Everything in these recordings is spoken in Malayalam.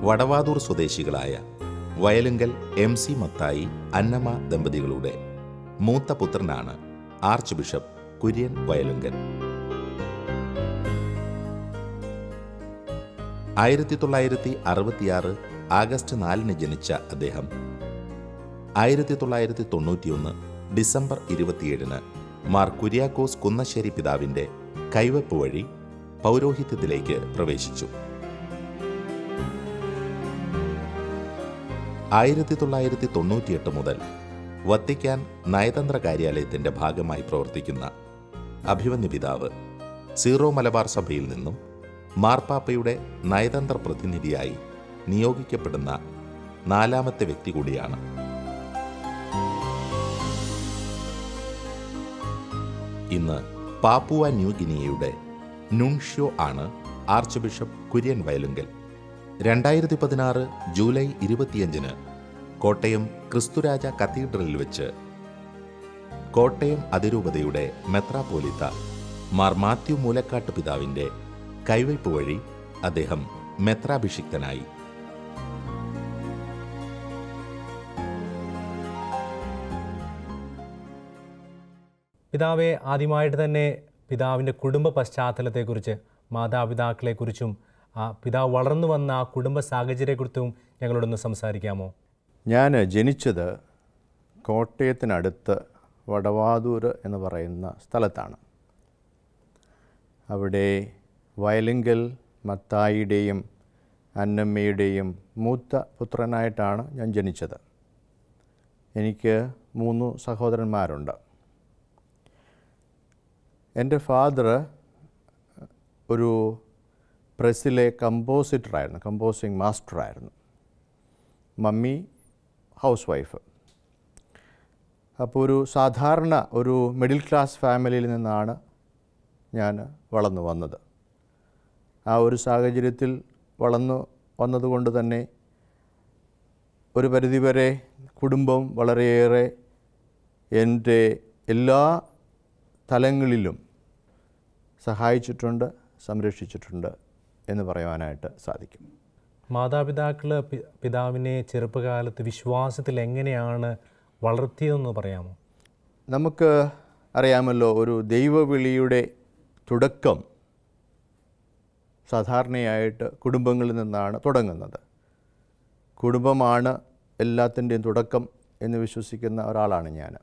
വടവാതൂർ സ്വദേശികളായ വയലുങ്കൽ എം സി മത്തായി അന്നമ്മ ദമ്പതികളുടെ മൂത്ത പുത്രനാണ് ആർച്ച് ബിഷപ്പ് കുര്യൻ വയലുങ്കൽ ആയിരത്തി തൊള്ളായിരത്തി അറുപത്തിയാറ് ആഗസ്റ്റ് നാലിന് ജനിച്ച അദ്ദേഹം ആയിരത്തി തൊള്ളായിരത്തി തൊണ്ണൂറ്റിയൊന്ന് ഡിസംബർ ഇരുപത്തിയേഴിന് മാർ കുര്യാക്കോസ് കുന്നശ്ശേരി പിതാവിന്റെ കൈവപ്പ് വഴി പൗരോഹിത്യത്തിലേക്ക് പ്രവേശിച്ചു ആയിരത്തി തൊള്ളായിരത്തി തൊണ്ണൂറ്റിയെട്ട് മുതൽ വത്തിക്കാൻ നയതന്ത്ര കാര്യാലയത്തിന്റെ ഭാഗമായി പ്രവർത്തിക്കുന്ന അഭിമന്യ പിതാവ് സീറോ മലബാർ സഭയിൽ നിന്നും മാർപ്പാപ്പയുടെ നയതന്ത്ര പ്രതിനിധിയായി നിയോഗിക്കപ്പെടുന്ന നാലാമത്തെ വ്യക്തി കൂടിയാണ് ഇന്ന് പാപ്പുവ ന്യൂ ഗിനിയയുടെ നുൺഷ്യോ ആണ് ആർച്ച് ബിഷപ്പ് കുര്യൻ വയലുങ്കൽ രണ്ടായിരത്തി പതിനാറ് ജൂലൈ ഇരുപത്തിയഞ്ചിന് കോട്ടയം ക്രിസ്തുരാജ കത്തീഡ്രലിൽ വെച്ച് കോട്ടയം അതിരൂപതയുടെ മെത്രാപോലിത്ത മാർ മാത്യു മൂലക്കാട്ട് പിതാവിന്റെ കൈവയ്പ് വഴി അദ്ദേഹം മെത്രാഭിഷിക്തനായി പിതാവെ ആദ്യമായിട്ട് തന്നെ പിതാവിൻ്റെ കുടുംബ പശ്ചാത്തലത്തെക്കുറിച്ച് മാതാപിതാക്കളെക്കുറിച്ചും ആ പിതാവ് വളർന്നു വന്ന ആ കുടുംബ സാഹചര്യത്തെക്കുറിച്ചും ഞങ്ങളോടൊന്ന് സംസാരിക്കാമോ ഞാൻ ജനിച്ചത് കോട്ടയത്തിനടുത്ത് വടവാതൂർ എന്ന് പറയുന്ന സ്ഥലത്താണ് അവിടെ വയലിങ്കൽ മത്തായിയുടെയും അന്നമ്മയുടെയും മൂത്ത പുത്രനായിട്ടാണ് ഞാൻ ജനിച്ചത് എനിക്ക് മൂന്ന് സഹോദരന്മാരുണ്ട് എൻ്റെ ഫാദർ ഒരു പ്രസ്സിലെ കമ്പോസിറ്ററായിരുന്നു കമ്പോസിങ് മാസ്റ്ററായിരുന്നു മമ്മി ഹൗസ് വൈഫ് അപ്പോൾ ഒരു സാധാരണ ഒരു മിഡിൽ ക്ലാസ് ഫാമിലിയിൽ നിന്നാണ് ഞാൻ വളർന്നു വന്നത് ആ ഒരു സാഹചര്യത്തിൽ വളർന്നു വന്നതുകൊണ്ട് തന്നെ ഒരു പരിധിവരെ കുടുംബം വളരെയേറെ എൻ്റെ എല്ലാ തലങ്ങളിലും സഹായിച്ചിട്ടുണ്ട് സംരക്ഷിച്ചിട്ടുണ്ട് എന്ന് പറയുവാനായിട്ട് സാധിക്കും മാതാപിതാക്കൾ പി- പിതാവിനെ ചെറുപ്പകാലത്ത് വിശ്വാസത്തിൽ എങ്ങനെയാണ് വളർത്തിയതെന്ന് പറയാമോ നമുക്ക് അറിയാമല്ലോ ഒരു ദൈവവിളിയുടെ തുടക്കം സാധാരണയായിട്ട് കുടുംബങ്ങളിൽ നിന്നാണ് തുടങ്ങുന്നത് കുടുംബമാണ് എല്ലാത്തിൻ്റെയും തുടക്കം എന്ന് വിശ്വസിക്കുന്ന ഒരാളാണ് ഞാൻ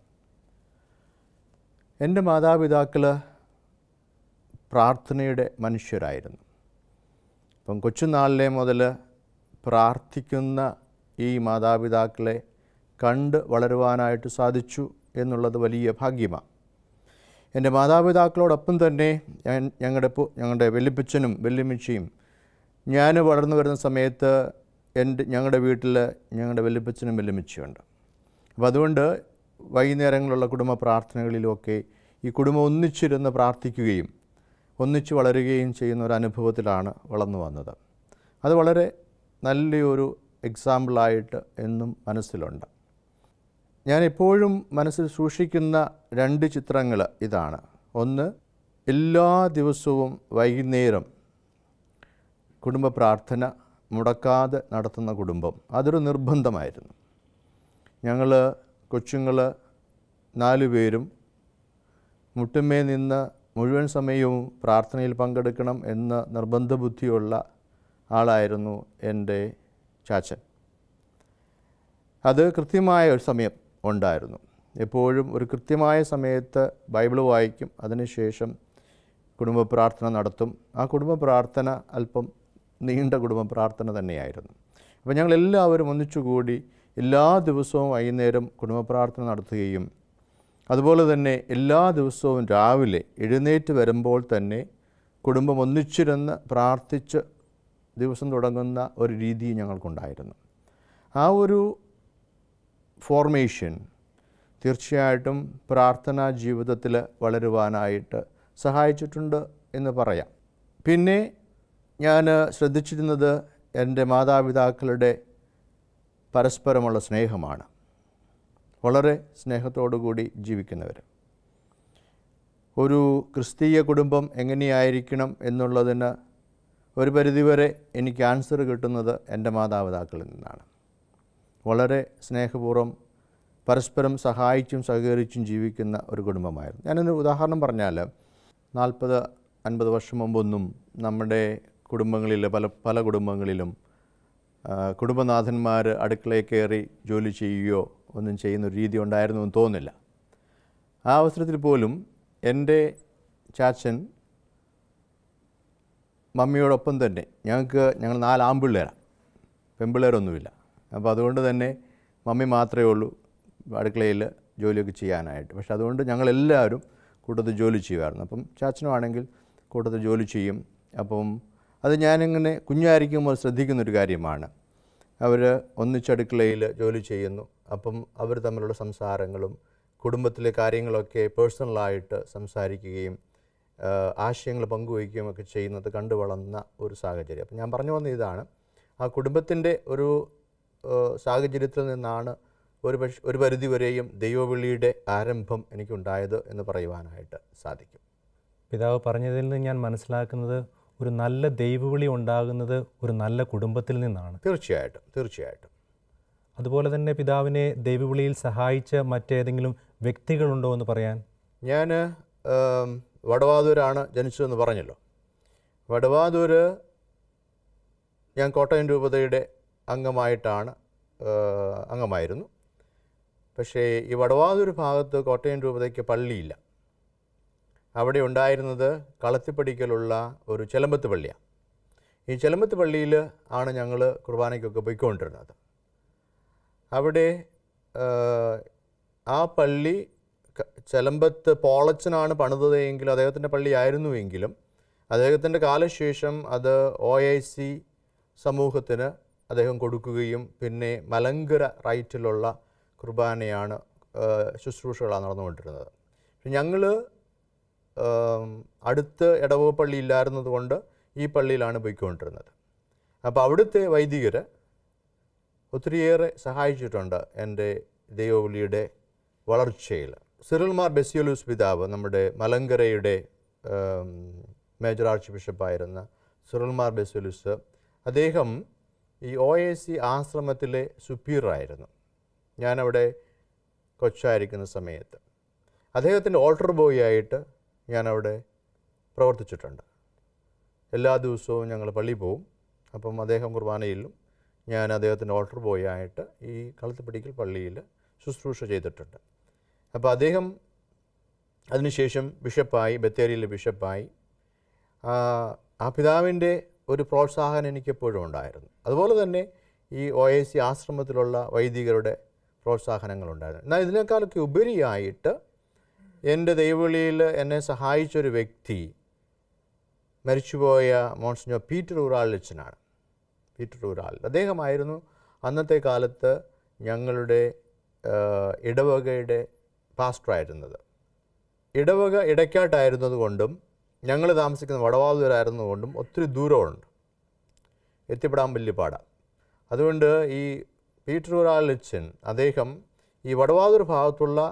എൻ്റെ മാതാപിതാക്കൾ പ്രാർത്ഥനയുടെ മനുഷ്യരായിരുന്നു അപ്പം കൊച്ചുനാളിലെ മുതൽ പ്രാർത്ഥിക്കുന്ന ഈ മാതാപിതാക്കളെ കണ്ട് വളരുവാനായിട്ട് സാധിച്ചു എന്നുള്ളത് വലിയ ഭാഗ്യമാണ് എൻ്റെ മാതാപിതാക്കളോടൊപ്പം തന്നെ ഞാൻ ഞങ്ങളുടെ പു- ഞങ്ങളുടെ വെല്ലുപ്പിച്ചനും വെല്ലുമിച്ചിയും ഞാൻ വളർന്നു വരുന്ന സമയത്ത് എൻ്റെ ഞങ്ങളുടെ വീട്ടിൽ ഞങ്ങളുടെ വെല്ലുപ്പിച്ചനും വെല്ലുമിച്ചിയുണ്ട് അപ്പോൾ അതുകൊണ്ട് വൈകുന്നേരങ്ങളിലുള്ള കുടുംബ പ്രാർത്ഥനകളിലുമൊക്കെ ഈ കുടുംബം ഒന്നിച്ചിരുന്ന് പ്രാർത്ഥിക്കുകയും ഒന്നിച്ച് വളരുകയും ചെയ്യുന്ന ഒരു അനുഭവത്തിലാണ് വളർന്നു വന്നത് അത് വളരെ നല്ലൊരു എക്സാമ്പിളായിട്ട് എന്നും മനസ്സിലുണ്ട് ഞാൻ എപ്പോഴും മനസ്സിൽ സൂക്ഷിക്കുന്ന രണ്ട് ചിത്രങ്ങൾ ഇതാണ് ഒന്ന് എല്ലാ ദിവസവും വൈകുന്നേരം കുടുംബ പ്രാർത്ഥന മുടക്കാതെ നടത്തുന്ന കുടുംബം അതൊരു നിർബന്ധമായിരുന്നു ഞങ്ങൾ കൊച്ചുങ്ങൾ നാലു പേരും മുട്ടുമേ നിന്ന് മുഴുവൻ സമയവും പ്രാർത്ഥനയിൽ പങ്കെടുക്കണം എന്ന നിർബന്ധ ബുദ്ധിയുള്ള ആളായിരുന്നു എൻ്റെ ചാച്ചൻ അത് കൃത്യമായ ഒരു സമയം ഉണ്ടായിരുന്നു എപ്പോഴും ഒരു കൃത്യമായ സമയത്ത് ബൈബിൾ വായിക്കും അതിനുശേഷം കുടുംബ പ്രാർത്ഥന നടത്തും ആ കുടുംബ പ്രാർത്ഥന അല്പം നീണ്ട കുടുംബ പ്രാർത്ഥന തന്നെയായിരുന്നു അപ്പോൾ ഞങ്ങൾ എല്ലാവരും ഒന്നിച്ചുകൂടി എല്ലാ ദിവസവും വൈകുന്നേരം കുടുംബ പ്രാർത്ഥന നടത്തുകയും അതുപോലെ തന്നെ എല്ലാ ദിവസവും രാവിലെ എഴുന്നേറ്റ് വരുമ്പോൾ തന്നെ കുടുംബം ഒന്നിച്ചിരുന്ന് പ്രാർത്ഥിച്ച് ദിവസം തുടങ്ങുന്ന ഒരു രീതി ഞങ്ങൾക്കുണ്ടായിരുന്നു ആ ഒരു ഫോർമേഷൻ തീർച്ചയായിട്ടും പ്രാർത്ഥനാ ജീവിതത്തിൽ വളരുവാനായിട്ട് സഹായിച്ചിട്ടുണ്ട് എന്ന് പറയാം പിന്നെ ഞാൻ ശ്രദ്ധിച്ചിരുന്നത് എൻ്റെ മാതാപിതാക്കളുടെ പരസ്പരമുള്ള സ്നേഹമാണ് വളരെ സ്നേഹത്തോടു കൂടി ജീവിക്കുന്നവർ ഒരു ക്രിസ്തീയ കുടുംബം എങ്ങനെയായിരിക്കണം എന്നുള്ളതിന് ഒരു പരിധിവരെ എനിക്ക് ആൻസർ കിട്ടുന്നത് എൻ്റെ മാതാപിതാക്കളിൽ നിന്നാണ് വളരെ സ്നേഹപൂർവ്വം പരസ്പരം സഹായിച്ചും സഹകരിച്ചും ജീവിക്കുന്ന ഒരു കുടുംബമായിരുന്നു ഞാനൊരു ഉദാഹരണം പറഞ്ഞാൽ നാൽപ്പത് അൻപത് വർഷം മുമ്പൊന്നും നമ്മുടെ കുടുംബങ്ങളിൽ പല പല കുടുംബങ്ങളിലും ആ, കുടുംബനാഥന്മാർ അടുക്കളയിൽ കയറി ജോലി ചെയ്യുകയോ ഒന്നും ചെയ്യുന്ന ഒരു രീതി ഉണ്ടായിരുന്നു എന്ന് തോന്നുന്നില്ല ആ അവസരത്തിൽ പോലും എൻ്റെ ചാച്ചൻ മമ്മിയോടൊപ്പം തന്നെ ഞങ്ങൾക്ക് ഞങ്ങൾ നാല് ആൺപിള്ളേരാണ് പെൺപിള്ളേരൊന്നുമില്ല അപ്പോൾ അതുകൊണ്ട് തന്നെ മമ്മി മാത്രമേ ഉള്ളൂ അടുക്കളയിൽ ജോലിയൊക്കെ ചെയ്യാനായിട്ട് പക്ഷെ അതുകൊണ്ട് ഞങ്ങളെല്ലാവരും കൂട്ടത്തിൽ ജോലി ചെയ്യുമായിരുന്നു അപ്പം ചാച്ചനുമാണെങ്കിൽ കൂട്ടത്തിൽ ജോലി ചെയ്യും അപ്പം അത് ഞാനിങ്ങനെ കുഞ്ഞായിരിക്കുമ്പോൾ ശ്രദ്ധിക്കുന്നൊരു കാര്യമാണ് അവർ ഒന്നിച്ചടുക്കളയിൽ ജോലി ചെയ്യുന്നു അപ്പം അവർ തമ്മിലുള്ള സംസാരങ്ങളും കുടുംബത്തിലെ കാര്യങ്ങളൊക്കെ പേഴ്സണലായിട്ട് സംസാരിക്കുകയും ആഹ് ആശയങ്ങൾ പങ്കുവയ്ക്കുകയും ഒക്കെ ചെയ്യുന്നത് കണ്ടു വളർന്ന ഒരു സാഹചര്യം അപ്പം ഞാൻ പറഞ്ഞു വന്ന ഇതാണ് ആ കുടുംബത്തിൻ്റെ ഒരു ആഹ് സാഹചര്യത്തിൽ നിന്നാണ് ഒരു പക്ഷെ ഒരു പരിധിവരെയും ദൈവവിളിയുടെ ആരംഭം എനിക്കുണ്ടായത് എന്ന് പറയുവാനായിട്ട് സാധിക്കും പിതാവ് പറഞ്ഞതിൽ നിന്ന് ഞാൻ മനസ്സിലാക്കുന്നത് ഒരു നല്ല ദൈവവിളി ഉണ്ടാകുന്നത് ഒരു നല്ല കുടുംബത്തിൽ നിന്നാണ് തീർച്ചയായിട്ടും തീർച്ചയായിട്ടും അതുപോലെ തന്നെ പിതാവിനെ ദൈവവിളിയിൽ സഹായിച്ച മറ്റേതെങ്കിലും വ്യക്തികളുണ്ടോ എന്ന് പറയാൻ ഞാൻ വടവാതൂരാണ് ജനിച്ചതെന്ന് പറഞ്ഞല്ലോ വടവാതൂര് ഞാൻ കോട്ടയം രൂപതയുടെ അംഗമായിട്ടാണ് ഏഹ്, അംഗമായിരുന്നു പക്ഷേ ഈ വടവാതൂർ ഭാഗത്ത് കോട്ടയം രൂപതയ്ക്ക് പള്ളിയില്ല അവിടെ ഉണ്ടായിരുന്നത് കളത്തിപ്പടിക്കലുള്ള ഒരു ചെലമ്പത്ത് പള്ളിയാണ് ഈ ചെലമ്പത്ത് പള്ളിയിൽ ആണ് ഞങ്ങൾ കുർബാനയ്ക്കൊക്കെ പോയിക്കൊണ്ടിരുന്നത് അവിടെ ഏഹ്, ആ പള്ളി ക- ചെലമ്പത്ത് പോളച്ചനാണ് പണിതത് എങ്കിലും അദ്ദേഹത്തിൻ്റെ പള്ളിയായിരുന്നുവെങ്കിലും അദ്ദേഹത്തിൻ്റെ കാലശേഷം അത് ഒ ഐ സി സമൂഹത്തിന് അദ്ദേഹം കൊടുക്കുകയും പിന്നെ മലങ്കര റൈറ്റിലുള്ള കുർബാനയാണ് ഏഹ്, ശുശ്രൂഷകളാണ് നടന്നുകൊണ്ടിരുന്നത് പക്ഷെ ഞങ്ങൾ അടുത്ത് ഇടവക പള്ളി ഇല്ലായിരുന്നത് കൊണ്ട് ഈ പള്ളിയിലാണ് പോയിക്കൊണ്ടിരുന്നത് അപ്പോൾ അവിടുത്തെ വൈദികർ ഒത്തിരിയേറെ സഹായിച്ചിട്ടുണ്ട് എൻ്റെ ദൈവവിളിയുടെ വളർച്ചയിൽ സിറിൽമാർ ബെസിയോലൂസ് പിതാവ് നമ്മുടെ മലങ്കരയുടെ ഏം, മേജർ ആർച്ച് ബിഷപ്പായിരുന്ന സിറിൽമാർ ബെസിയോലൂസ് അദ്ദേഹം ഈ ഒ എ സി ആശ്രമത്തിലെ സുപ്പീറായിരുന്നു ഞാനവിടെ കൊച്ചായിരിക്കുന്ന സമയത്ത് അദ്ദേഹത്തിൻ്റെ ഓൾട്ടർ ബോയ് ആയിട്ട് ഞാനവിടെ പ്രവർത്തിച്ചിട്ടുണ്ട് എല്ലാ ദിവസവും ഞങ്ങൾ പള്ളിയിൽ പോവും അപ്പം അദ്ദേഹം കുർബാനയിലും ഞാൻ അദ്ദേഹത്തിൻ്റെ ഓൾട്ടർ ബോയ് ആയിട്ട് ഈ കളത്തുപിടിക്കൽ പള്ളിയിൽ ശുശ്രൂഷ ചെയ്തിട്ടുണ്ട് അപ്പോൾ അദ്ദേഹം അതിനുശേഷം ബിഷപ്പായി ബത്തേരിയിലെ ബിഷപ്പായി ആ, ആ പിതാവിൻ്റെ ഒരു പ്രോത്സാഹനം എനിക്കെപ്പോഴും ഉണ്ടായിരുന്നു അതുപോലെ തന്നെ ഈ ഒ എ സി ആശ്രമത്തിലുള്ള വൈദികരുടെ പ്രോത്സാഹനങ്ങളുണ്ടായിരുന്നു എന്നാൽ ഇതിനേക്കാളൊക്കെ ഉപരിയായിട്ട് എൻ്റെ ദൈവവിളിയിൽ എന്നെ സഹായിച്ചൊരു വ്യക്തി മരിച്ചുപോയ മോൺസിഞ്ഞോ പീറ്റർ ഉറാളിച്ചനാണ് പീറ്റർ ഉറാൾ അദ്ദേഹമായിരുന്നു അന്നത്തെ കാലത്ത് ഞങ്ങളുടെ ആ, ഇടവകയുടെ പാസ്റ്ററായിരുന്നത് ഇടവക ഇടയ്ക്കാട്ടായിരുന്നത് കൊണ്ടും ഞങ്ങൾ താമസിക്കുന്ന വടവാതൂരായിരുന്നതുകൊണ്ടും ഒത്തിരി ദൂരമുണ്ട് എത്തിപ്പെടാൻ വലിയ പാടാണ് അതുകൊണ്ട് ഈ പീറ്റർ ഉറാളിച്ചൻ അദ്ദേഹം ഈ വടവാതൂർ ഭാഗത്തുള്ള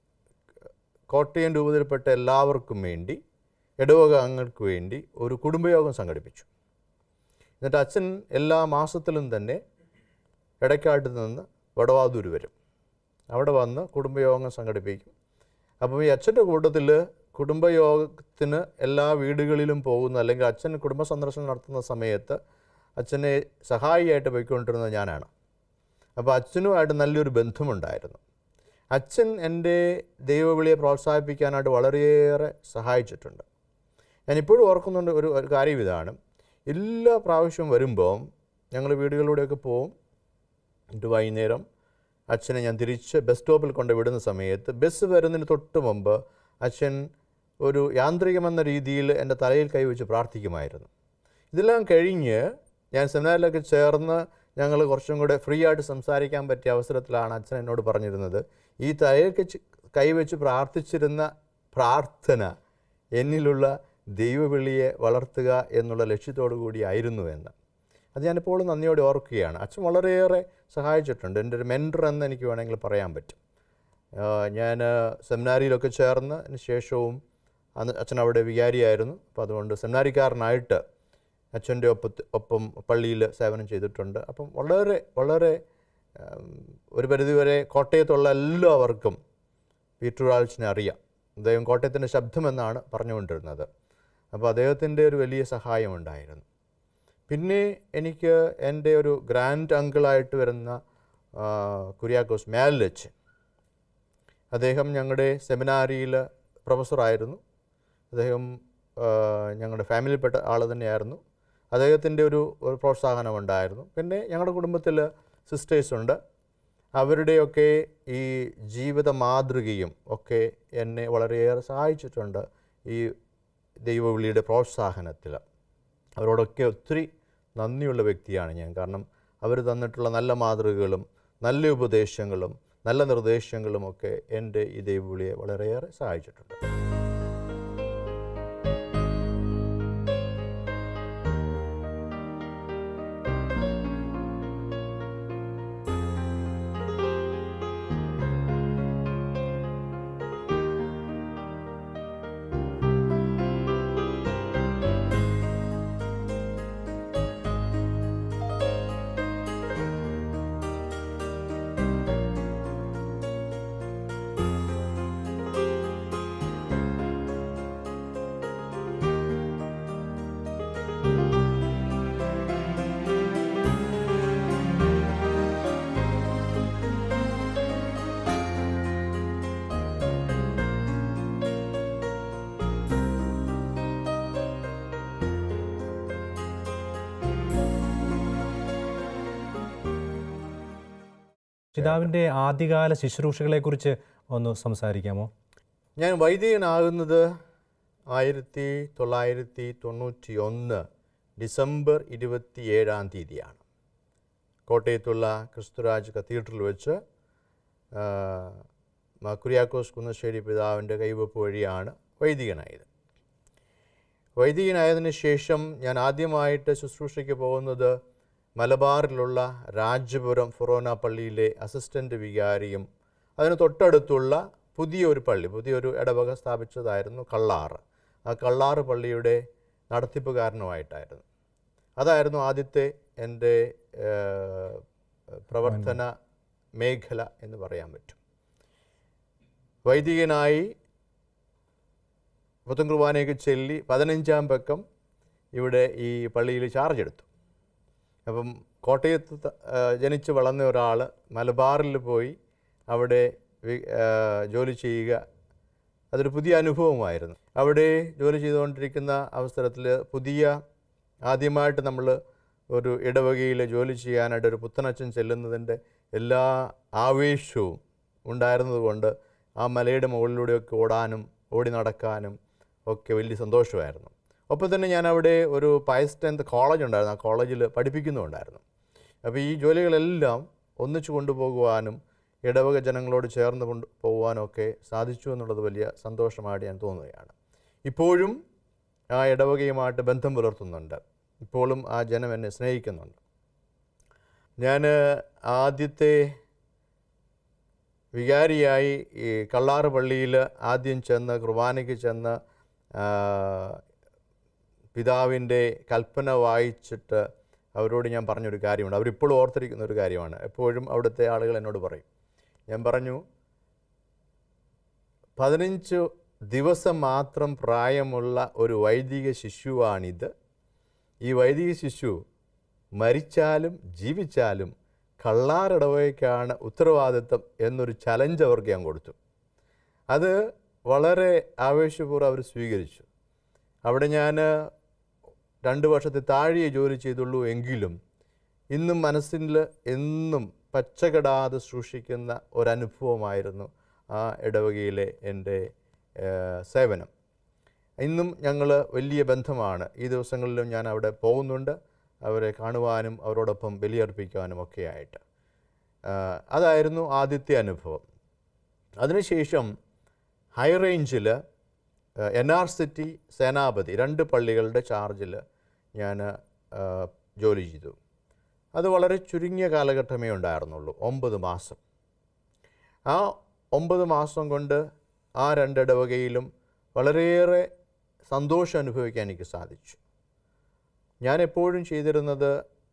കോട്ടയം രൂപതയിൽപ്പെട്ട എല്ലാവർക്കും വേണ്ടി ഇടവക അംഗങ്ങൾക്ക് വേണ്ടി ഒരു കുടുംബയോഗം സംഘടിപ്പിച്ചു എന്നിട്ട് അച്ഛൻ എല്ലാ മാസത്തിലും തന്നെ ഇടയ്ക്കാട്ട് നിന്ന് വടവാതൂർ വരും അവിടെ വന്ന് കുടുംബയോഗം സംഘടിപ്പിക്കും അപ്പം ഈ അച്ഛൻ്റെ കൂട്ടത്തിൽ കുടുംബയോഗത്തിന് എല്ലാ വീടുകളിലും പോകുന്ന അല്ലെങ്കിൽ അച്ഛൻ കുടുംബ സന്ദർശനം നടത്തുന്ന സമയത്ത് അച്ഛനെ സഹായിയായിട്ട് പോയിക്കൊണ്ടിരുന്നത് ഞാനാണ് അപ്പോൾ അച്ഛനുമായിട്ട് നല്ലൊരു ബന്ധമുണ്ടായിരുന്നു അച്ഛൻ എൻ്റെ ദൈവവിളിയെ പ്രോത്സാഹിപ്പിക്കാനായിട്ട് വളരെയേറെ സഹായിച്ചിട്ടുണ്ട് ഞാനിപ്പോഴും ഓർക്കുന്നുണ്ട് ഒരു ഒരു കാര്യം ഇതാണ് എല്ലാ പ്രാവശ്യവും വരുമ്പോൾ ഞങ്ങൾ വീടുകളിലൂടെയൊക്കെ പോവും എന്നിട്ട് വൈകുന്നേരം അച്ഛനെ ഞാൻ തിരിച്ച് ബസ് സ്റ്റോപ്പിൽ കൊണ്ട് വിടുന്ന സമയത്ത് ബസ് വരുന്നതിന് തൊട്ട് മുമ്പ് അച്ഛൻ ഒരു യാന്ത്രികമെന്ന രീതിയിൽ എൻ്റെ തലയിൽ കൈവച്ച് പ്രാർത്ഥിക്കുമായിരുന്നു ഇതെല്ലാം കഴിഞ്ഞ് ഞാൻ സെമിനാറിലൊക്കെ ചേർന്ന് ഞങ്ങൾ കുറച്ചും കൂടെ ഫ്രീ ആയിട്ട് സംസാരിക്കാൻ പറ്റിയ അവസരത്തിലാണ് അച്ഛൻ എന്നോട് പറഞ്ഞിരുന്നത് ഈ തലയിൽ കച്ച് കൈവച്ച് പ്രാർത്ഥിച്ചിരുന്ന പ്രാർത്ഥന എന്നിലുള്ള ദൈവവിളിയെ വളർത്തുക എന്നുള്ള ലക്ഷ്യത്തോടു കൂടിയായിരുന്നു എന്ന് അത് ഞാനിപ്പോഴും നന്ദിയോടെ ഓർക്കുകയാണ് അച്ഛൻ വളരെയേറെ സഹായിച്ചിട്ടുണ്ട് എൻ്റെ ഒരു മെൻറ്റർ എന്ന് എനിക്ക് വേണമെങ്കിൽ പറയാൻ പറ്റും ഞാൻ സെമിനാരിയിലൊക്കെ ചേർന്ന് അതിന് ശേഷവും അന്ന് അച്ഛൻ അവിടെ വികാരിയായിരുന്നു അപ്പോൾ അതുകൊണ്ട് സെമിനാരിക്കാരനായിട്ട് അച്ഛൻ്റെ ഒപ്പത്ത് ഒപ്പം പള്ളിയിൽ സേവനം ചെയ്തിട്ടുണ്ട് അപ്പം വളരെ വളരെ ഉം, ഒരു പരിധിവരെ കോട്ടയത്തുള്ള എല്ലാവർക്കും പീറ്റർ വാൾസിനെ അറിയാം അദ്ദേഹം കോട്ടയത്തിൻ്റെ ശബ്ദമെന്നാണ് പറഞ്ഞുകൊണ്ടിരുന്നത് അപ്പോൾ അദ്ദേഹത്തിൻ്റെ ഒരു വലിയ സഹായമുണ്ടായിരുന്നു പിന്നെ എനിക്ക് എൻ്റെ ഒരു ഗ്രാൻഡ് അങ്കിളായിട്ട് വരുന്ന ആ, കുര്യാക്കോസ് മേലച്ചൻ അദ്ദേഹം ഞങ്ങളുടെ സെമിനാരിയിൽ പ്രൊഫസറായിരുന്നു അദ്ദേഹം ആ, ഞങ്ങളുടെ ഫാമിലിയിൽപ്പെട്ട ആൾ തന്നെയായിരുന്നു അദ്ദേഹത്തിൻ്റെ ഒരു ഒരു പ്രോത്സാഹനം ഉണ്ടായിരുന്നു പിന്നെ ഞങ്ങളുടെ കുടുംബത്തിൽ സിസ്റ്റേഴ്സുണ്ട് അവരുടെയൊക്കെ ഈ ജീവിത മാതൃകയും ഒക്കെ എന്നെ വളരെയേറെ സഹായിച്ചിട്ടുണ്ട് ഈ ദൈവവിളിയുടെ പ്രോത്സാഹനത്തിൽ അവരോടൊക്കെ ഒത്തിരി നന്ദിയുള്ള വ്യക്തിയാണ് ഞാൻ കാരണം അവർ തന്നിട്ടുള്ള നല്ല മാതൃകകളും നല്ല ഉപദേശങ്ങളും നല്ല നിർദ്ദേശങ്ങളും ഒക്കെ എൻ്റെ ഈ ദൈവവിളിയെ വളരെയേറെ സഹായിച്ചിട്ടുണ്ട് പിതാവിൻ്റെ ആദ്യകാല ശുശ്രൂഷകളെക്കുറിച്ച് ഒന്ന് സംസാരിക്കാമോ ഞാൻ വൈദികനാകുന്നത് ആയിരത്തി തൊള്ളായിരത്തി തൊണ്ണൂറ്റി ഒന്ന് ഡിസംബർ ഇരുപത്തി ഏഴാം തീയതിയാണ് കോട്ടയത്തുള്ള ക്രിസ്തുരാജ് കത്തീഡ്രൽ വെച്ച് ആ, മാ കുര്യാക്കോസ് കുന്നശ്ശേരി പിതാവിൻ്റെ കൈവപ്പ് വഴിയാണ് വൈദികനായത് വൈദികനായതിനു ശേഷം ഞാൻ ആദ്യമായിട്ട് ശുശ്രൂഷയ്ക്ക് പോകുന്നത് മലബാറിലുള്ള രാജപുരം ഫൊറോന പള്ളിയിലെ അസിസ്റ്റൻ്റ് വികാരിയും അതിന് തൊട്ടടുത്തുള്ള പുതിയൊരു പള്ളി പുതിയൊരു ഇടവക സ്ഥാപിച്ചതായിരുന്നു കള്ളാറ് ആ കള്ളാറ് പള്ളിയുടെ നടത്തിപ്പുകാരനുമായിട്ടായിരുന്നു അതായിരുന്നു ആദ്യത്തെ എൻ്റെ ഏഹ്, പ്രവർത്തന മേഖല എന്ന് പറയാൻ പറ്റും വൈദികനായി പുത്തൻ കുർബാനയൊക്കെ ചൊല്ലി പതിനഞ്ചാം പക്കം ഇവിടെ ഈ പള്ളിയിൽ ചാർജ് എടുത്തു അപ്പം കോട്ടയത്ത് ത- ആ, ജനിച്ച് വളർന്ന ഒരാൾ മലബാറിൽ പോയി അവിടെ വി- ആ, ജോലി ചെയ്യുക അതൊരു പുതിയ അനുഭവമായിരുന്നു അവിടെ ജോലി ചെയ്തുകൊണ്ടിരിക്കുന്ന അവസരത്തിൽ പുതിയ ആദ്യമായിട്ട് നമ്മൾ ഒരു ഇടവകയിൽ ജോലി ചെയ്യാനായിട്ട് ഒരു പുത്തനച്ഛൻ ചെല്ലുന്നതിൻ്റെ എല്ലാ ആവേശവും ഉണ്ടായിരുന്നതുകൊണ്ട് ആ മലയുടെ മുകളിലൂടെയൊക്കെ ഓടാനും ഓടി നടക്കാനും ഒക്കെ വലിയ സന്തോഷമായിരുന്നു ഒപ്പം തന്നെ ഞാൻ അവിടെ ഒരു പയസ് ടെൻത്ത് കോളേജ് ഉണ്ടായിരുന്നു ആ കോളേജിൽ പഠിപ്പിക്കുന്നുണ്ടായിരുന്നു അപ്പോൾ ഈ ജോലികളെല്ലാം ഒന്നിച്ചു കൊണ്ടുപോകുവാനും ഇടവക ജനങ്ങളോട് ചേർന്ന് കൊണ്ട് പോകുവാനും ഒക്കെ സാധിച്ചു എന്നുള്ളത് വലിയ സന്തോഷമായിട്ട് ഞാൻ തോന്നുകയാണ് ഇപ്പോഴും ആ ഇടവകയുമായിട്ട് ബന്ധം പുലർത്തുന്നുണ്ട് ഇപ്പോഴും ആ ജനം എന്നെ സ്നേഹിക്കുന്നുണ്ട് ഞാൻ ആദ്യത്തെ വികാരിയായി ഈ കള്ളാറ് പള്ളിയിൽ ആദ്യം ചെന്ന് കുർബാനയ്ക്ക് ചെന്ന് ആ, പിതാവിൻ്റെ കൽപ്പന വായിച്ചിട്ട് അവരോട് ഞാൻ പറഞ്ഞൊരു കാര്യമുണ്ട് അവരിപ്പോഴും ഓർത്തിരിക്കുന്ന ഒരു കാര്യമാണ് എപ്പോഴും അവിടുത്തെ ആളുകൾ എന്നോട് പറയും ഞാൻ പറഞ്ഞു പതിനഞ്ച് ദിവസം മാത്രം പ്രായമുള്ള ഒരു വൈദിക ശിശുവാണിത് ഈ വൈദിക ശിശു മരിച്ചാലും ജീവിച്ചാലും കള്ളാറിടവയ്ക്കാണ് ഉത്തരവാദിത്വം എന്നൊരു ചലഞ്ച് അവർക്ക് ഞാൻ കൊടുത്തു അത് വളരെ ആവേശപൂർവ്വം അവർ സ്വീകരിച്ചു അവിടെ ഞാൻ രണ്ട് വർഷത്തെ താഴെയേ ജോലി ചെയ്തുള്ളൂ എങ്കിലും ഇന്നും മനസ്സിൽ എന്നും പച്ചകടാതെ സൂക്ഷിക്കുന്ന ഒരനുഭവമായിരുന്നു ആ ഇടവകയിലെ എൻ്റെ ഏഹ്, സേവനം ഇന്നും ഞങ്ങൾ വലിയ ബന്ധമാണ് ഈ ദിവസങ്ങളിലും ഞാൻ അവിടെ പോകുന്നുണ്ട് അവരെ കാണുവാനും അവരോടൊപ്പം ബലിയർപ്പിക്കാനും ഒക്കെ ആയിട്ട് ആഹ് അതായിരുന്നു ആദ്യത്തെ അനുഭവം അതിനുശേഷം ഹൈ റേഞ്ചിൽ എൻ ആർ സിറ്റി സേനാപതി രണ്ട് പള്ളികളുടെ ചാർജിൽ ഞാൻ ആഹ് ജോലി ചെയ്തു അത് വളരെ ചുരുങ്ങിയ കാലഘട്ടമേ ഉണ്ടായിരുന്നുള്ളൂ ഒമ്പത് മാസം ആ ഒമ്പത് മാസം കൊണ്ട് ആ രണ്ടിടവകയിലും വളരെയേറെ സന്തോഷം അനുഭവിക്കാൻ എനിക്ക് സാധിച്ചു ഞാൻ എപ്പോഴും ചെയ്തിരുന്നത്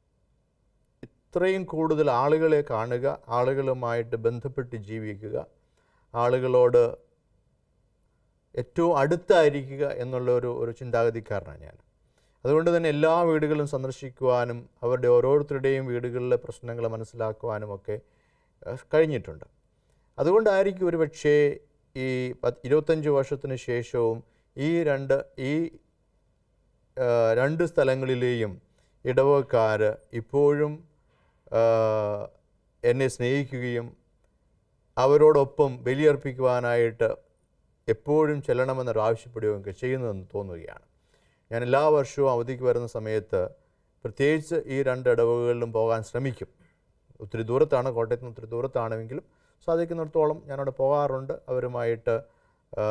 ഇത്രയും കൂടുതൽ ആളുകളെ കാണുക ആളുകളുമായിട്ട് ബന്ധപ്പെട്ട് ജീവിക്കുക ആളുകളോട് ഏറ്റവും അടുത്തായിരിക്കുക എന്നുള്ള ഒരു ഒരു ചിന്താഗതിക്കാരനാണ് ഞാൻ അതുകൊണ്ട് തന്നെ എല്ലാ വീടുകളും സന്ദർശിക്കുവാനും അവരുടെ ഓരോരുത്തരുടെയും വീടുകളിലെ പ്രശ്നങ്ങൾ മനസ്സിലാക്കുവാനും ഒക്കെ ഏഹ്, കഴിഞ്ഞിട്ടുണ്ട് അതുകൊണ്ടായിരിക്കും ഒരു പക്ഷേ ഈ പത്ത് ഇരുപത്തഞ്ച് വർഷത്തിന് ശേഷവും ഈ രണ്ട് ഈ ആ, രണ്ട് സ്ഥലങ്ങളിലെയും ഇടവക്കാർ ഇപ്പോഴും ആ, എന്നെ സ്നേഹിക്കുകയും അവരോടൊപ്പം ബലിയർപ്പിക്കുവാനായിട്ട് എപ്പോഴും ചെല്ലണമെന്നൊരു ആവശ്യപ്പെടുകയും ഒക്കെ ചെയ്യുന്നതെന്ന് തോന്നുകയാണ് ഞാൻ എല്ലാ വർഷവും അവധിക്ക് വരുന്ന സമയത്ത് പ്രത്യേകിച്ച് ഈ രണ്ട് ഇടവകളിലും പോകാൻ ശ്രമിക്കും ഒത്തിരി ദൂരത്താണ് കോട്ടയത്ത് നിന്ന് ഒത്തിരി ദൂരത്താണെങ്കിലും സാധിക്കുന്നിടത്തോളം ഞാനവിടെ പോകാറുണ്ട് അവരുമായിട്ട് ആ,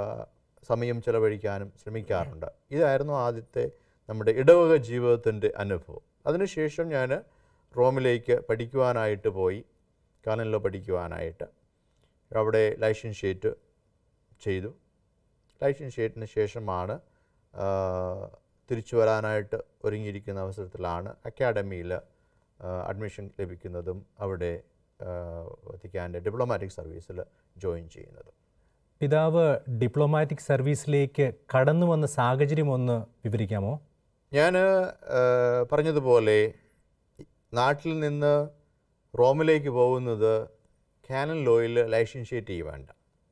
സമയം ചെലവഴിക്കാനും ശ്രമിക്കാറുണ്ട് ഇതായിരുന്നു ആദ്യത്തെ നമ്മുടെ ഇടവക ജീവിതത്തിൻ്റെ അനുഭവം അതിനുശേഷം ഞാൻ റോമിലേക്ക് പഠിക്കുവാനായിട്ട് പോയി കാനലിലോ പഠിക്കുവാനായിട്ട് അവിടെ ലൈസൻഷ്യേറ്റ് ചെയ്തു ലൈസൻഷ്യേറ്റിന് ശേഷമാണ് ആ, തിരിച്ചു വരാനായിട്ട് ഒരുങ്ങിയിരിക്കുന്ന അവസരത്തിലാണ് അക്കാഡമിയിൽ അഡ്മിഷൻ ലഭിക്കുന്നതും അവിടെ വത്തിക്കാൻ്റെ ഡിപ്ലോമാറ്റിക് സർവീസിൽ ജോയിൻ ചെയ്യുന്നതും പിതാവ് ഡിപ്ലോമാറ്റിക് സർവീസിലേക്ക് കടന്നു വന്ന സാഹചര്യം ഒന്ന് വിവരിക്കാമോ ഞാൻ പറഞ്ഞതുപോലെ നാട്ടിൽ നിന്ന് റോമിലേക്ക് പോകുന്നത് കാനൻ ലോയിൽ ലൈസൻഷ്യേറ്റ് ചെയ്യുവേണ്ട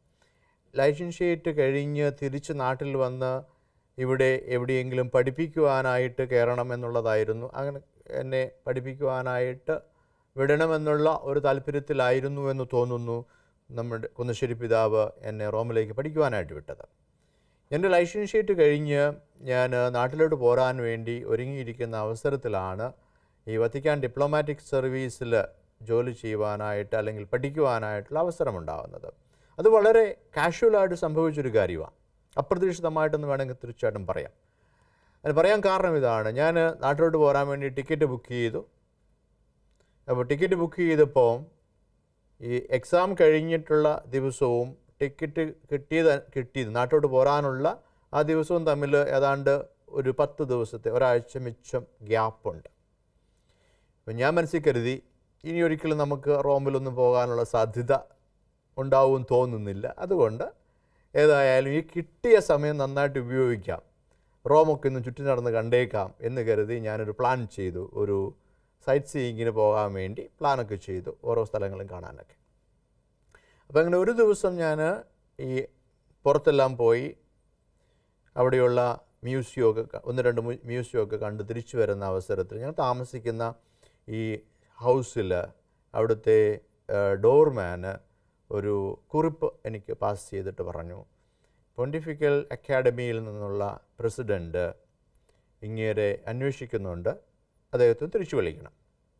ലൈസൻഷ്യേറ്റ് കഴിഞ്ഞ് തിരിച്ച് നാട്ടിൽ വന്ന് ഇവിടെ എവിടെയെങ്കിലും പഠിപ്പിക്കുവാനായിട്ട് കയറണം എന്നുള്ളതായിരുന്നു അങ്ങനെ എന്നെ പഠിപ്പിക്കുവാനായിട്ട് വിടണമെന്നുള്ള ഒരു താല്പര്യത്തിലായിരുന്നു എന്ന് തോന്നുന്നു നമ്മുടെ കുന്നശ്ശേരി പിതാവ് എന്നെ റോമിലേക്ക് പഠിക്കുവാനായിട്ട് വിട്ടത് എൻ്റെ ലൈസൻഷ്യേറ്റ് കഴിഞ്ഞ് ഞാൻ നാട്ടിലോട്ട് പോരാൻ വേണ്ടി ഒരുങ്ങിയിരിക്കുന്ന അവസരത്തിലാണ് ഈ വത്തിക്കാൻ ഡിപ്ലോമാറ്റിക് സർവീസിൽ ജോലി ചെയ്യുവാനായിട്ട് അല്ലെങ്കിൽ പഠിക്കുവാനായിട്ടുള്ള അവസരമുണ്ടാകുന്നത് അത് വളരെ കാഷ്വലായിട്ട് സംഭവിച്ചൊരു കാര്യമാണ് അപ്രതീക്ഷിതമായിട്ടെന്ന് വേണമെങ്കിൽ തീർച്ചയായിട്ടും പറയാം അത് പറയാൻ കാരണം ഇതാണ് ഞാൻ നാട്ടിലോട്ട് പോരാൻ വേണ്ടി ടിക്കറ്റ് ബുക്ക് ചെയ്തു അപ്പോൾ ടിക്കറ്റ് ബുക്ക് ചെയ്തപ്പോൾ ഈ എക്സാം കഴിഞ്ഞിട്ടുള്ള ദിവസവും ടിക്കറ്റ് കിട്ടിയത് കിട്ടിയത് നാട്ടോട്ട് പോരാനുള്ള ആ ദിവസവും തമ്മിൽ ഏതാണ്ട് ഒരു പത്ത് ദിവസത്തെ ഒരാഴ്ച മിച്ചം ഗ്യാപ്പുണ്ട് അപ്പം ഞാൻ മനസ്സിൽ കരുതി ഇനി ഒരിക്കലും നമുക്ക് റോമിലൊന്നും പോകാനുള്ള സാധ്യത ഉണ്ടാവും തോന്നുന്നില്ല അതുകൊണ്ട് ഏതായാലും ഈ കിട്ടിയ സമയം നന്നായിട്ട് ഉപയോഗിക്കാം റോമൊക്കെ ഒന്ന് ചുറ്റി നടന്ന് കണ്ടേക്കാം എന്ന് കരുതി ഞാനൊരു പ്ലാൻ ചെയ്തു ഒരു സൈറ്റ് സീയിങ്ങിന് പോകാൻ വേണ്ടി പ്ലാനൊക്കെ ചെയ്തു ഓരോ സ്ഥലങ്ങളും കാണാനൊക്കെ അപ്പോൾ അങ്ങനെ ഒരു ദിവസം ഞാൻ ഈ പുറത്തെല്ലാം പോയി അവിടെയുള്ള മ്യൂസിയമൊക്കെ ക- ഒന്ന് രണ്ട് മു- മ്യൂസിയമൊക്കെ കണ്ട് തിരിച്ചു വരുന്ന അവസരത്തിൽ ഞങ്ങൾ താമസിക്കുന്ന ഈ ഹൗസിൽ അവിടുത്തെ ഡോർമാന് ഒരു കുറിപ്പ് എനിക്ക് പാസ് ചെയ്തിട്ട് പറഞ്ഞു പൊണ്ടിഫിക്കൽ അക്കാഡമിയിൽ നിന്നുള്ള പ്രസിഡൻറ്റ് ഇങ്ങേരെ അന്വേഷിക്കുന്നുണ്ട് അദ്ദേഹത്തെ തിരിച്ചു വിളിക്കണം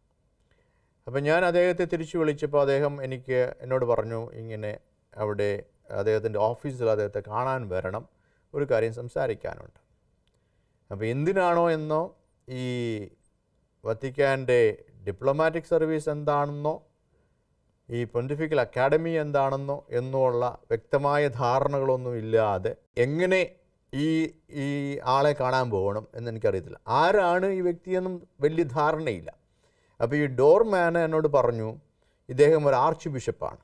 അപ്പം ഞാൻ അദ്ദേഹത്തെ തിരിച്ചു വിളിച്ചപ്പോൾ അദ്ദേഹം എനിക്ക് എന്നോട് പറഞ്ഞു ഇങ്ങനെ അവിടെ അദ്ദേഹത്തിൻ്റെ ഓഫീസിൽ അദ്ദേഹത്തെ കാണാൻ വരണം ഒരു കാര്യം സംസാരിക്കാനുണ്ട് അപ്പോൾ എന്തിനാണോ എന്നോ ഈ വത്തിക്കാൻ്റെ ഡിപ്ലോമാറ്റിക് സർവീസ് എന്താണെന്നോ ഈ പൊണ്ടിഫിക്കൽ അക്കാഡമി എന്താണെന്നോ എന്നുള്ള വ്യക്തമായ ധാരണകളൊന്നും ഇല്ലാതെ എങ്ങനെ ഈ ഈ ആളെ കാണാൻ പോകണം എന്നെനിക്കറിയത്തില്ല ആരാണ് ഈ വ്യക്തിയെന്നും വലിയ ധാരണയില്ല അപ്പോൾ ഈ ഡോർമാൻ എന്നോട് പറഞ്ഞു ഇദ്ദേഹം ഒരു ആർച്ച് ബിഷപ്പാണ്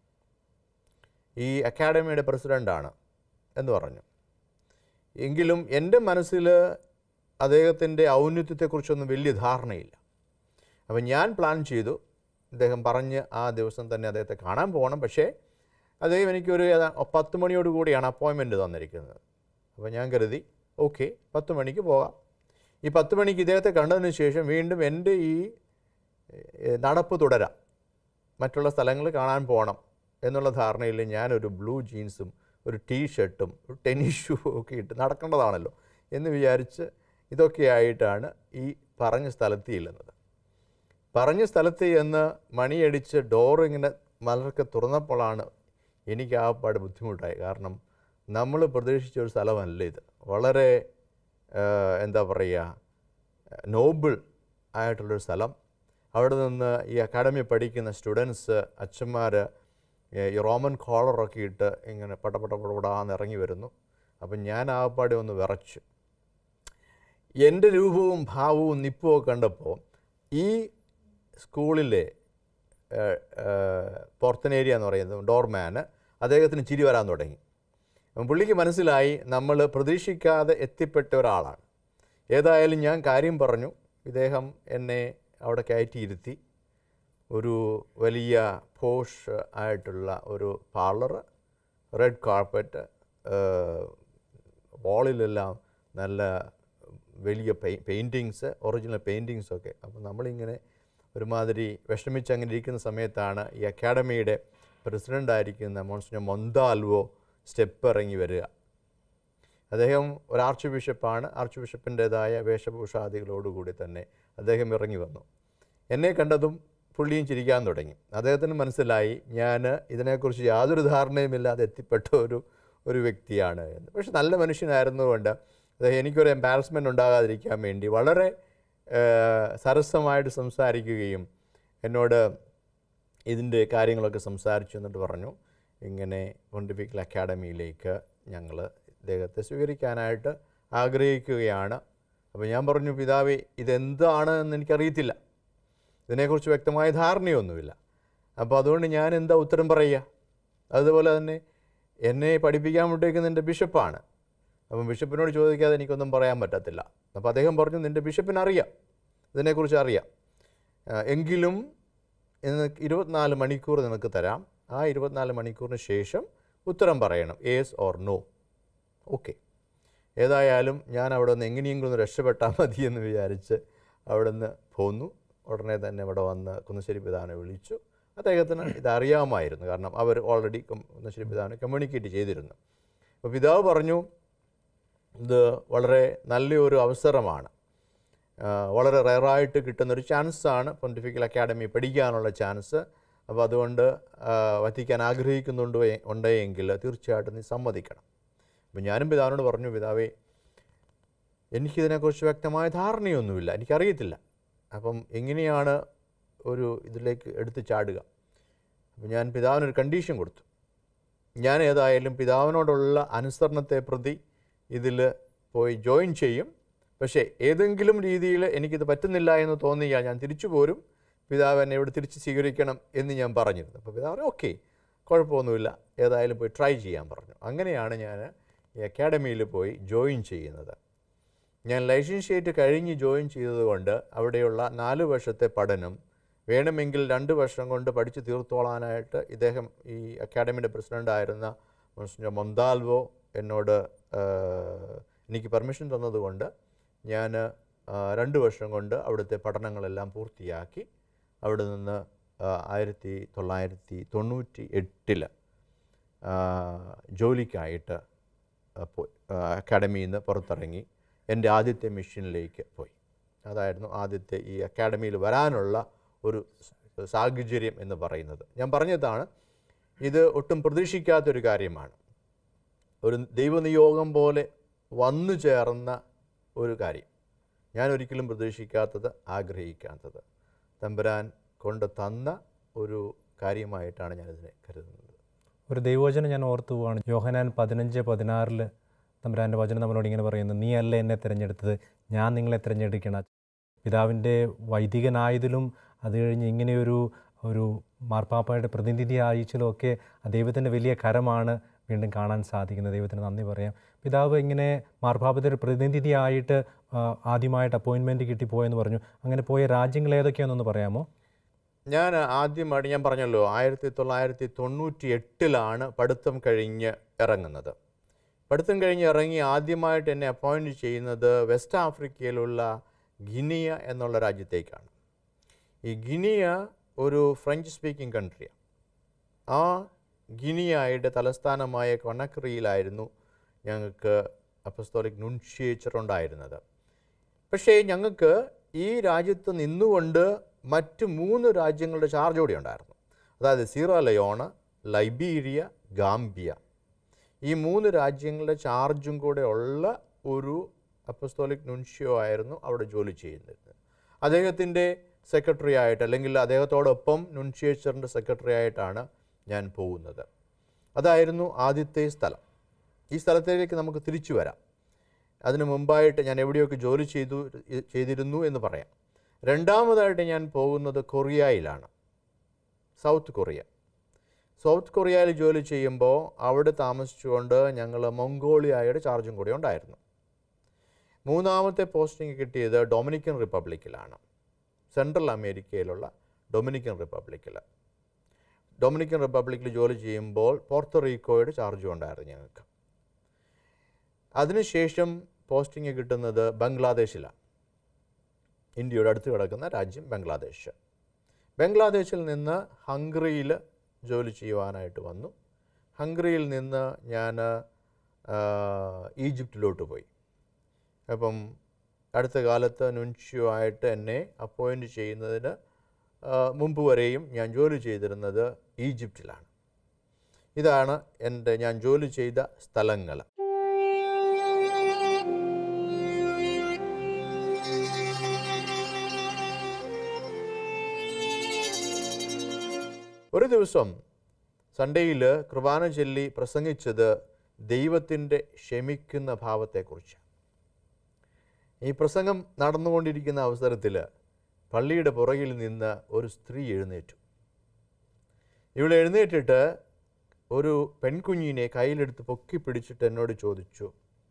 ഈ അക്കാഡമിയുടെ പ്രസിഡൻ്റാണ് എന്ന് പറഞ്ഞു എങ്കിലും എൻ്റെ മനസ്സിൽ അദ്ദേഹത്തിൻ്റെ ഔന്നത്യത്തെക്കുറിച്ചൊന്നും വലിയ ധാരണയില്ല അപ്പം ഞാൻ പ്ലാൻ ചെയ്തു അദ്ദേഹം പറഞ്ഞ് ആ ദിവസം തന്നെ അദ്ദേഹത്തെ കാണാൻ പോകണം പക്ഷേ അദ്ദേഹം എനിക്കൊരു ഏതാ- പത്ത് മണിയോട് കൂടിയാണ് അപ്പോയിൻമെൻറ്റ് തന്നിരിക്കുന്നത് അപ്പോൾ ഞാൻ കരുതി ഓക്കെ പത്ത് മണിക്ക് പോകാം ഈ പത്ത് മണിക്ക് ഇദ്ദേഹത്തെ കണ്ടതിന് ശേഷം വീണ്ടും എൻ്റെ ഈ ഏഹ്, നടപ്പ് തുടരാം മറ്റുള്ള സ്ഥലങ്ങൾ കാണാൻ പോകണം എന്നുള്ള ധാരണയിൽ ഞാനൊരു ബ്ലൂ ജീൻസും ഒരു ടീ ഷർട്ടും ഒരു ടെന്നീസ് ഷൂ ഒക്കെ ഇട്ട് നടക്കേണ്ടതാണല്ലോ എന്ന് വിചാരിച്ച് ഇതൊക്കെ ആയിട്ടാണ് ഈ പറഞ്ഞ സ്ഥലത്ത് ചെല്ലുന്നത് പറഞ്ഞ സ്ഥലത്ത് ചെന്ന് മണിയടിച്ച് ഡോർ ഇങ്ങനെ മലർക്കെ തുറന്നപ്പോഴാണ് എനിക്ക് ആപ്പാട് ബുദ്ധിമുട്ടായി കാരണം നമ്മൾ പ്രതീക്ഷിച്ച ഒരു സ്ഥലമല്ല ഇത് വളരെ ആ, എന്താ പറയുക നോബിൾ ആയിട്ടുള്ളൊരു സ്ഥലം അവിടെ നിന്ന് ഈ അക്കാഡമി പഠിക്കുന്ന സ്റ്റുഡൻസ് അച്ഛന്മാർ ഈ റോമൻ കോളറൊക്കെ ഇട്ട് ഇങ്ങനെ പട്ട പട്ട പടപടാന്ന് ഇറങ്ങി വരുന്നു അപ്പം ഞാൻ ആപ്പാടെ ഒന്ന് വിറച്ചു എൻ്റെ രൂപവും ഭാവവും നിപ്പും ഒക്കെ കണ്ടപ്പോൾ ഈ സ്കൂളിലെ പോർത്തനേരിയ എന്ന് പറയുന്നത് ഡോർമാന് അദ്ദേഹത്തിന് ചിരി വരാൻ തുടങ്ങി അപ്പം പുള്ളിക്ക് മനസ്സിലായി നമ്മൾ പ്രതീക്ഷിക്കാതെ എത്തിപ്പെട്ട ഒരാളാണ് ഏതായാലും ഞാൻ കാര്യം പറഞ്ഞു ഇദ്ദേഹം എന്നെ അവിടെ കയറ്റിയിരുത്തി ഒരു വലിയ പോഷ് ആയിട്ടുള്ള ഒരു പാർലർ റെഡ് കാർപ്പറ്റ് വാളിലെല്ലാം നല്ല വലിയ പെയി പെയിൻറ്റിങ്സ് ഒറിജിനൽ പെയിൻറ്റിങ്സ് ഒക്കെ അപ്പോൾ നമ്മളിങ്ങനെ ഒരുമാതിരി വിഷമിച്ച് അങ്ങനെ ഇരിക്കുന്ന സമയത്താണ് ഈ അക്കാഡമിയുടെ പ്രസിഡൻ്റായിരിക്കുന്ന മോൺസിനോ മൊന്താൽവോ സ്റ്റെപ്പ് ഇറങ്ങി വരിക അദ്ദേഹം ഒരു ആർച്ച് ബിഷപ്പാണ് ആർച്ച് ബിഷപ്പിൻ്റെതായ വേഷഭൂഷാദികളോടുകൂടി തന്നെ അദ്ദേഹം ഇറങ്ങി വന്നു എന്നെ കണ്ടതും പുള്ളിയും ചിരിക്കാൻ തുടങ്ങി അദ്ദേഹത്തിന് മനസ്സിലായി ഞാൻ ഇതിനെക്കുറിച്ച് യാതൊരു ധാരണയുമില്ലാതെ എത്തിപ്പെട്ട ഒരു ഒരു വ്യക്തിയാണ് എന്ന് പക്ഷെ നല്ല മനുഷ്യനായിരുന്നുകൊണ്ട് അദ്ദേഹം എനിക്കൊരു എംബാരസ്മെൻ്റ് ഉണ്ടാകാതിരിക്കാൻ വേണ്ടി വളരെ ഏഹ്, സരസമായിട്ട് സംസാരിക്കുകയും എന്നോട് ഇതിൻ്റെ കാര്യങ്ങളൊക്കെ സംസാരിച്ചു എന്നിട്ട് പറഞ്ഞു ഇങ്ങനെ പൊണ്ടിഫിക്കൽ അക്കാഡമിയിലേക്ക് ഞങ്ങൾ ഇദ്ദേഹത്തെ സ്വീകരിക്കാനായിട്ട് ആഗ്രഹിക്കുകയാണ് അപ്പോൾ ഞാൻ പറഞ്ഞു പിതാവേ ഇതെന്താണ് എന്ന് എനിക്കറിയത്തില്ല ഇതിനെക്കുറിച്ച് വ്യക്തമായ ധാരണയൊന്നുമില്ല അപ്പോൾ അതുകൊണ്ട് ഞാൻ എന്താ ഉത്തരം പറയുക അതുപോലെ തന്നെ എന്നെ പഠിപ്പിക്കാൻ വിട്ടേക്കുന്ന എൻ്റെ ബിഷപ്പാണ് അപ്പം ബിഷപ്പിനോട് ചോദിക്കാതെ എനിക്കൊന്നും പറയാൻ പറ്റത്തില്ല അപ്പോൾ അദ്ദേഹം പറഞ്ഞു നിൻ്റെ ബിഷപ്പിന് അറിയാം ഇതിനെക്കുറിച്ച് അറിയാം ആ, എങ്കിലും ഇന്ന് ഇരുപത്തിനാല് മണിക്കൂർ നിനക്ക് തരാം ആ ഇരുപത്തിനാല് മണിക്കൂറിന് ശേഷം ഉത്തരം പറയണം ഏസ് ഓർ നോ ഓക്കെ ഏതായാലും ഞാൻ അവിടെ നിന്ന് എങ്ങനെയെങ്കിലും ഒന്ന് രക്ഷപ്പെട്ടാൽ മതി എന്ന് വിചാരിച്ച് അവിടെ നിന്ന് പോന്നു ഉടനെ തന്നെ ഇവിടെ വന്ന് കുന്നശ്ശേരി പിതാവിനെ വിളിച്ചു അദ്ദേഹത്തിന് ഇതറിയാമായിരുന്നു കാരണം അവർ ഓൾറെഡി കുന്നശ്ശേരി പിതാവിനെ കമ്മ്യൂണിക്കേറ്റ് ചെയ്തിരുന്നു അപ്പോൾ പിതാവ് പറഞ്ഞു ഇത് വളരെ നല്ലൊരു അവസരമാണ് ആ, വളരെ റയറായിട്ട് കിട്ടുന്നൊരു ചാൻസാണ് പൊണ്ടിഫിക്കൽ അക്കാഡമി പഠിക്കാനുള്ള ചാൻസ് അപ്പോൾ അതുകൊണ്ട് ആ, വത്തിക്കാൻ ആഗ്രഹിക്കുന്നുണ്ട് എ- ഉണ്ടെങ്കിൽ തീർച്ചയായിട്ടും നീ സമ്മതിക്കണം അപ്പോൾ ഞാനും പിതാവിനോട് പറഞ്ഞു പിതാവേ എനിക്കിതിനെക്കുറിച്ച് വ്യക്തമായ ധാരണയൊന്നുമില്ല എനിക്കറിയത്തില്ല അപ്പം എങ്ങനെയാണ് ഒരു ഇതിലേക്ക് എടുത്ത് ചാടുക അപ്പം ഞാൻ പിതാവിനൊരു കണ്ടീഷൻ കൊടുത്തു ഞാൻ ഏതായാലും പിതാവിനോടുള്ള അനുസരണത്തെ പ്രതി ഇതിൽ പോയി ജോയിൻ ചെയ്യും പക്ഷേ ഏതെങ്കിലും രീതിയിൽ എനിക്കിത് പറ്റുന്നില്ല എന്ന് തോന്നിയാൽ ഞാൻ തിരിച്ചു പോരും പിതാവ് എന്നെ ഇവിടെ തിരിച്ച് സ്വീകരിക്കണം എന്ന് ഞാൻ പറഞ്ഞിരുന്നു അപ്പോൾ പിതാവ് പറഞ്ഞു ഓക്കെ കുഴപ്പമൊന്നുമില്ല ഏതായാലും പോയി ട്രൈ ചെയ്യാൻ പറഞ്ഞു അങ്ങനെയാണ് ഞാൻ ഈ അക്കാഡമിയിൽ പോയി ജോയിൻ ചെയ്യുന്നത് ഞാൻ ലൈസൻഷ്യേറ്റ് കഴിഞ്ഞ് ജോയിൻ ചെയ്തതുകൊണ്ട് അവിടെയുള്ള നാല് വർഷത്തെ പഠനം വേണമെങ്കിൽ രണ്ട് വർഷം കൊണ്ട് പഠിച്ചു തീർത്തോളാനായിട്ട് ഇദ്ദേഹം ഈ അക്കാഡമിയുടെ പ്രസിഡൻ്റായിരുന്ന മോൺസിഞ്ഞർ മൊന്താൽവോ എന്നോട് ആ, എനിക്ക് പെർമിഷൻ തന്നതുകൊണ്ട് ഞാൻ ആ, രണ്ട് വർഷം കൊണ്ട് അവിടുത്തെ പഠനങ്ങളെല്ലാം പൂർത്തിയാക്കി അവിടെ നിന്ന് ആ, ആയിരത്തി തൊള്ളായിരത്തി തൊണ്ണൂറ്റി എട്ടിൽ ജോലിക്കായിട്ട് ആ, പോയി ആ, അക്കാഡമിയിൽ നിന്ന് പുറത്തിറങ്ങി എൻ്റെ ആദ്യത്തെ മിഷനിലേക്ക് പോയി അതായിരുന്നു ആദ്യത്തെ ഈ അക്കാഡമിയിൽ വരാനുള്ള ഒരു സ- സാഹചര്യം എന്ന് പറയുന്നത് ഞാൻ പറഞ്ഞതാണ് ഇത് ഒട്ടും പ്രതീക്ഷിക്കാത്തൊരു കാര്യമാണ് ഒരു ദൈവനിയോഗം പോലെ വന്നു ചേർന്ന ഒരു കാര്യം ഞാൻ ഒരിക്കലും പ്രതീക്ഷിക്കാത്തത് ആഗ്രഹിക്കാത്തത് തമ്പുരാൻ കൊണ്ട് തന്ന ഒരു കാര്യമായിട്ടാണ് ഞാനിതിനെ കരുതുന്നത് ഒരു ദൈവവചനം ഞാൻ ഓർത്തു പോവാണ് യോഹനാൻ പതിനഞ്ച് പതിനാറിൽ തമ്പുരാൻ്റെ വചനം നമ്മളോട് ഇങ്ങനെ പറയുന്നു നീ അല്ല എന്നെ തിരഞ്ഞെടുത്തത് ഞാൻ നിങ്ങളെ തിരഞ്ഞെടുക്കണം പിതാവിൻ്റെ വൈദികനായതിലും അത് കഴിഞ്ഞ് ഇങ്ങനെയൊരു ഒരു മാർപ്പാപ്പയുടെ പ്രതിനിധി ആയിച്ചിലും ഒക്കെ ആ ദൈവത്തിൻ്റെ വലിയ കരമാണ് വീണ്ടും കാണാൻ സാധിക്കുന്നത് ദൈവത്തിന് നന്ദി പറയാം പിതാവ് ഇങ്ങനെ മാർപ്പാപ്പയുടെ ഒരു പ്രതിനിധിയായിട്ട് ആ, ആദ്യമായിട്ട് അപ്പോയിൻമെൻറ്റ് കിട്ടിപ്പോയെന്ന് പറഞ്ഞു അങ്ങനെ പോയ രാജ്യങ്ങൾ ഏതൊക്കെയാണെന്നൊന്ന് പറയാമോ ഞാൻ ആദ്യമായിട്ട് ഞാൻ പറഞ്ഞല്ലോ ആയിരത്തി തൊള്ളായിരത്തി തൊണ്ണൂറ്റി എട്ടിലാണ് പഠിത്തം കഴിഞ്ഞ് ഇറങ്ങുന്നത് പഠിത്തം കഴിഞ്ഞ് ഇറങ്ങി ആദ്യമായിട്ട് എന്നെ അപ്പോയിൻറ്റ് ചെയ്യുന്നത് വെസ്റ്റ് ആഫ്രിക്കയിലുള്ള ഗിനിയ എന്നുള്ള രാജ്യത്തേക്കാണ് ഈ ഗിനിയ ഒരു ഫ്രഞ്ച് സ്പീക്കിംഗ് കൺട്രിയാണ് ആ ഗിനിയയുടെ തലസ്ഥാനമായ കൊണക്രിയിലായിരുന്നു ഞങ്ങൾക്ക് അപ്പസ്തോലിക് നുൻഷിയേച്ചർ ഉണ്ടായിരുന്നത് പക്ഷേ ഞങ്ങൾക്ക് ഈ രാജ്യത്ത് നിന്നുകൊണ്ട് മറ്റ് മൂന്ന് രാജ്യങ്ങളുടെ ചാർജ് കൂടി ഉണ്ടായിരുന്നു അതായത് സീറോ ലയോണ് ലൈബീരിയ ഗാംബിയ ഈ മൂന്ന് രാജ്യങ്ങളുടെ ചാർജും കൂടെ ഉള്ള ഒരു അപ്പസ്തോലിക് നുൻഷ്യോ ആയിരുന്നു അവിടെ ജോലി ചെയ്യുന്നത് അദ്ദേഹത്തിൻ്റെ സെക്രട്ടറി ആയിട്ട് അല്ലെങ്കിൽ അദ്ദേഹത്തോടൊപ്പം നുൻഷിയേച്ചറിൻ്റെ സെക്രട്ടറി ആയിട്ടാണ് ഞാൻ പോകുന്നത് അതായിരുന്നു ആദ്യത്തെ സ്ഥലം ഈ സ്ഥലത്തേക്ക് നമുക്ക് തിരിച്ചു വരാം അതിനു മുമ്പായിട്ട് ഞാൻ എവിടെയൊക്കെ ജോലി ചെയ്തു ചെയ്തിരുന്നു എന്ന് പറയാം രണ്ടാമതായിട്ട് ഞാൻ പോകുന്നത് കൊറിയയിലാണ് സൗത്ത് കൊറിയ സൗത്ത് കൊറിയയിൽ ജോലി ചെയ്യുമ്പോൾ അവിടെ താമസിച്ചുകൊണ്ട് ഞങ്ങൾ മൊങ്കോളിയയുടെ ചാർജും കൂടി ഉണ്ടായിരുന്നു മൂന്നാമത്തെ പോസ്റ്റിംഗ് കിട്ടിയത് ഡൊമിനിക്കൻ റിപ്പബ്ലിക്കിലാണ് സെൻട്രൽ അമേരിക്കയിലുള്ള ഡൊമിനിക്കൻ റിപ്പബ്ലിക്കിൽ ഡൊമിനിക്കൻ റിപ്പബ്ലിക്കിൽ ജോലി ചെയ്യുമ്പോൾ പോർത്തോറീക്കോയുടെ ചാർജും ഉണ്ടായിരുന്നു ഞങ്ങൾക്ക് അതിനുശേഷം പോസ്റ്റിംഗ് കിട്ടുന്നത് ബംഗ്ലാദേശിലാണ് ഇന്ത്യയുടെ അടുത്ത് കിടക്കുന്ന രാജ്യം ബംഗ്ലാദേശ് ബംഗ്ലാദേശിൽ നിന്ന് ഹംഗറിയിൽ ജോലി ചെയ്യുവാനായിട്ട് വന്നു ഹംഗറിയിൽ നിന്ന് ഞാൻ ആ, ഈജിപ്തിലോട്ട് പോയി അപ്പം അടുത്ത കാലത്ത് നുൻഷ്യോ ആയിട്ട് എന്നെ അപ്പോയിൻ്റ് ചെയ്യുന്നതിന് ആ, മുമ്പ് വരെയും ഞാൻ ജോലി ചെയ്തിരുന്നത് ഈജിപ്തിലാണ് ഇതാണ് എൻ്റെ ഞാൻ ജോലി ചെയ്ത സ്ഥലങ്ങൾ ഒരു ദിവസം സൺഡേയിൽ കുർബാന ചൊല്ലി പ്രസംഗിച്ചത് ദൈവത്തിൻ്റെ ക്ഷമിക്കുന്ന ഭാവത്തെക്കുറിച്ച് ഈ പ്രസംഗം നടന്നുകൊണ്ടിരിക്കുന്ന അവസരത്തിൽ പള്ളിയുടെ പുറകിൽ നിന്ന് ഒരു സ്ത്രീ എഴുന്നേറ്റു ഇവൾ എഴുന്നേറ്റിട്ട് ഒരു പെൺകുഞ്ഞിനെ കയ്യിലെടുത്ത് പൊക്കി പിടിച്ചിട്ട് എന്നോട് ചോദിച്ചു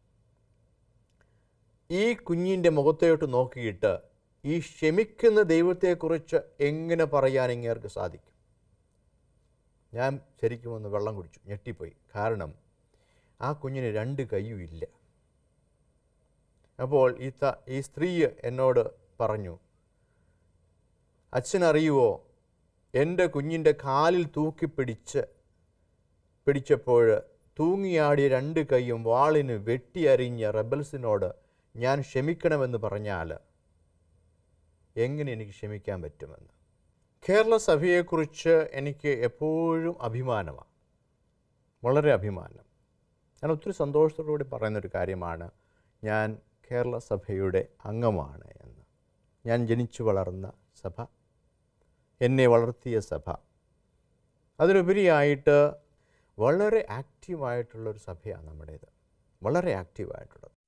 ഈ കുഞ്ഞിൻ്റെ മുഖത്തോട്ട് നോക്കിയിട്ട് ഈ ക്ഷമിക്കുന്ന ദൈവത്തെക്കുറിച്ച് എങ്ങനെ പറയാൻ ഇങ്ങേർക്ക് സാധിക്കും ഞാൻ ശരിക്കും ഒന്ന് വെള്ളം കുടിച്ചു ഞെട്ടിപ്പോയി കാരണം ആ കുഞ്ഞിന് രണ്ട് കൈയും ഇല്ല അപ്പോൾ ഈ ത ഈ സ്ത്രീ എന്നോട് പറഞ്ഞു അച്ഛനറിയുവോ എൻ്റെ കുഞ്ഞിൻ്റെ കാലിൽ തൂക്കിപ്പിടിച്ച് പിടിച്ചപ്പോൾ തൂങ്ങിയാടിയ രണ്ട് കൈയും വാളിന് വെട്ടിയരിഞ്ഞ റബൽസിനോട് ഞാൻ ക്ഷമിക്കണമെന്ന് പറഞ്ഞാൽ എങ്ങനെ എനിക്ക് ക്ഷമിക്കാൻ പറ്റുമെന്ന് കേരള സഭയെക്കുറിച്ച് എനിക്ക് എപ്പോഴും അഭിമാനമാണ് വളരെ അഭിമാനം ഞാൻ ഒത്തിരി സന്തോഷത്തോടുകൂടി പറയുന്നൊരു കാര്യമാണ് ഞാൻ കേരള സഭയുടെ അംഗമാണ് എന്ന് ഞാൻ ജനിച്ചു വളർന്ന സഭ എന്നെ വളർത്തിയ സഭ അതിലുപരിയായിട്ട് വളരെ ആക്റ്റീവായിട്ടുള്ളൊരു സഭയാണ് നമ്മുടേത് വളരെ ആക്റ്റീവായിട്ടുള്ളത്